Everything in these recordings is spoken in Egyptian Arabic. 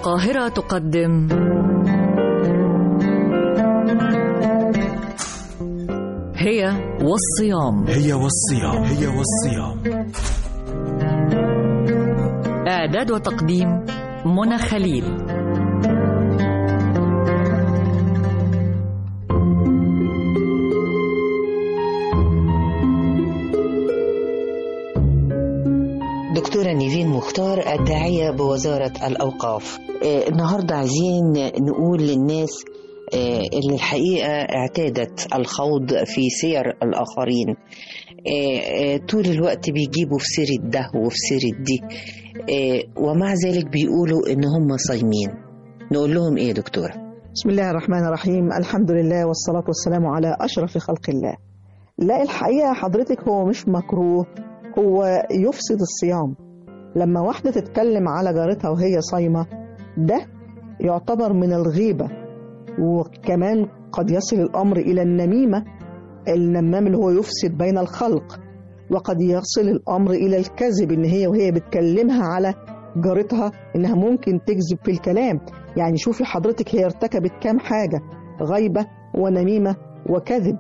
القاهرة تقدم هي والصيام هي والصيام هي والصيام إعداد وتقديم منى خليل دكتورة نيفين مختار الداعية بوزارة الأوقاف آه، النهاردة عايزين نقول للناس آه، اللي الحقيقة اعتادت الخوض في سير الآخرين آه، آه، طول الوقت بيجيبوا في سيرة ده وفي سيرة دي آه، ومع ذلك بيقولوا إن هم صايمين نقول لهم إيه يا دكتورة؟ بسم الله الرحمن الرحيم الحمد لله والصلاة والسلام على أشرف خلق الله لا الحقيقة حضرتك هو مش مكروه هو يفسد الصيام لما واحدة تتكلم على جارتها وهي صايمة ده يعتبر من الغيبة وكمان قد يصل الأمر إلى النميمة النمام اللي هو يفسد بين الخلق وقد يصل الأمر إلى الكذب إن هي وهي بتكلمها على جارتها إنها ممكن تكذب في الكلام يعني شوفي حضرتك هي ارتكبت كام حاجة غيبة ونميمة وكذب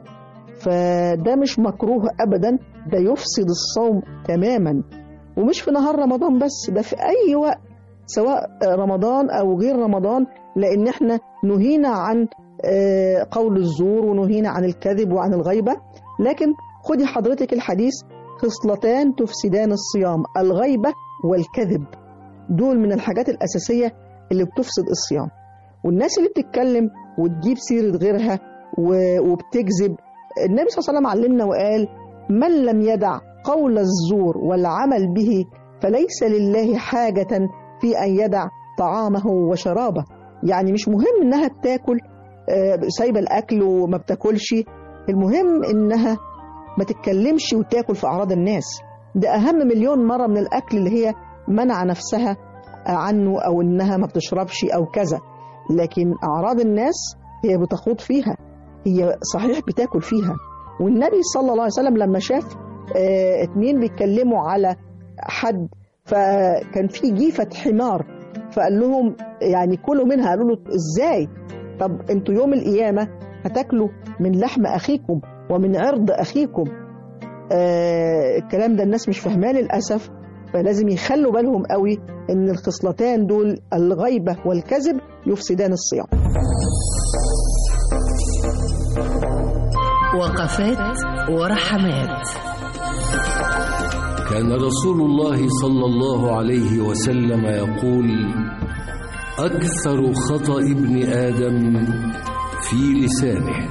فده مش مكروه أبدا ده يفسد الصوم تماما ومش في نهار رمضان بس ده في أي وقت سواء رمضان أو غير رمضان لأن احنا نهينا عن آه، قول الزور ونهينا عن الكذب وعن الغيبة لكن خدي حضرتك الحديث خصلتان تفسدان الصيام الغيبة والكذب دول من الحاجات الأساسية اللي بتفسد الصيام والناس اللي بتتكلم وتجيب سيرة غيرها و- وبتكذب النبي صلى الله عليه وسلم علمنا وقال من لم يدع قول الزور والعمل به فليس لله حاجة في أن يدع طعامه وشرابه يعني مش مهم إنها بتاكل آه، سايبة الأكل وما بتاكلش المهم إنها ما تتكلمش وتاكل في أعراض الناس ده أهم مليون مرة من الأكل اللي هي منع نفسها عنه أو إنها ما بتشربش أو كذا لكن أعراض الناس هي بتخوض فيها هي صحيح بتاكل فيها والنبي صلى الله عليه وسلم لما شاف آه، اتنين بيتكلموا على حد فكان في جيفة حمار فقال لهم يعني كلوا منها قالوا له ازاي طب انتوا يوم القيامة هتاكلوا من لحم أخيكم ومن عرض أخيكم آه الكلام ده الناس مش فاهماه للأسف فلازم يخلوا بالهم قوي ان الخصلتان دول الغيبة والكذب يفسدان الصيام وقفات ورحمات كان رسول الله صلى الله عليه وسلم يقول اكثر خطا ابن ادم في لسانه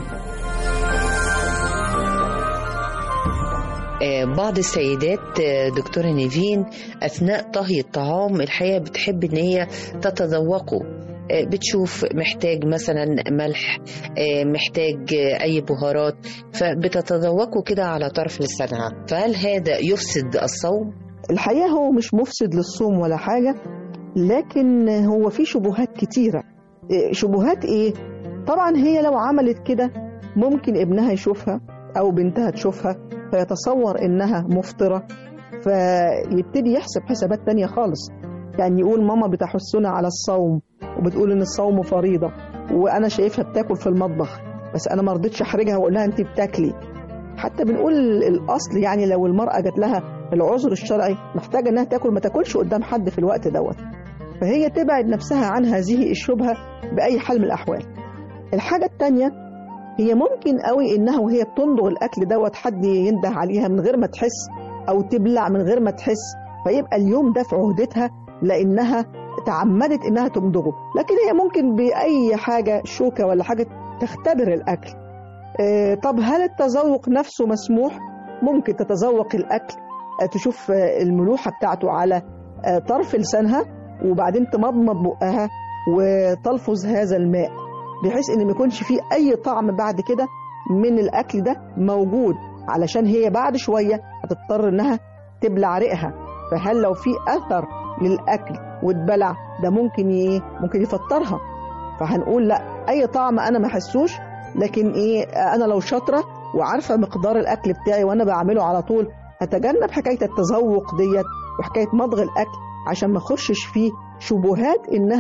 آه، بعض السيدات آه، دكتورة نيفين أثناء طهي الطعام الحقيقة بتحب إن هي تتذوقه آه، بتشوف محتاج مثلا ملح آه، محتاج آه، أي بهارات فبتتذوقه كده على طرف لسانها فهل هذا يفسد الصوم؟ الحقيقة هو مش مفسد للصوم ولا حاجة لكن هو في شبهات كتيرة إيه، شبهات ايه؟ طبعا هي لو عملت كده ممكن ابنها يشوفها او بنتها تشوفها فيتصور انها مفطرة فيبتدي يحسب حسابات تانية خالص يعني يقول ماما بتحثنا على الصوم وبتقول ان الصوم فريضة وانا شايفها بتاكل في المطبخ بس انا ما رضيتش احرجها واقول لها انت بتاكلي حتى بنقول الاصل يعني لو المرأة جات لها العذر الشرعي محتاجة انها تاكل ما تاكلش قدام حد في الوقت دوت فهي تبعد نفسها عن هذه الشبهة بأي حال من الأحوال الحاجة التانية هي ممكن قوي إنها وهي بتندغ الأكل دوت حد ينده عليها من غير ما تحس أو تبلع من غير ما تحس فيبقى اليوم ده في عهدتها لأنها تعمدت إنها تمضغه لكن هي ممكن بأي حاجة شوكة ولا حاجة تختبر الأكل آه، طب هل التذوق نفسه مسموح؟ ممكن تتذوق الأكل آه، تشوف آه، الملوحة بتاعته على آه، طرف لسانها وبعدين تمضمض بقها وتلفظ هذا الماء بحيث ان ما يكونش فيه اي طعم بعد كده من الاكل ده موجود علشان هي بعد شويه هتضطر انها تبلع ريقها فهل لو في اثر للاكل واتبلع ده ممكن ايه ممكن يفطرها فهنقول لا اي طعم انا ما احسوش لكن ايه انا لو شاطره وعارفه مقدار الاكل بتاعي وانا بعمله على طول هتجنب حكايه التذوق ديت وحكايه مضغ الاكل عشان ما اخشش فيه شبهات انها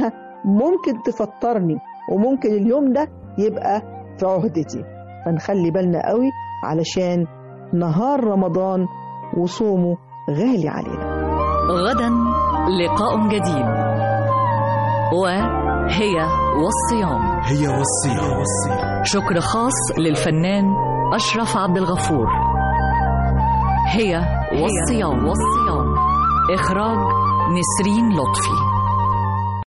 ممكن تفطرني وممكن اليوم ده يبقى في عهدتي فنخلي بالنا قوي علشان نهار رمضان وصومه غالي علينا غدا لقاء جديد وهي والصيام هي والصيام والصيام شكر خاص للفنان أشرف عبد الغفور هي والصيام والصيام إخراج نسرين لطفي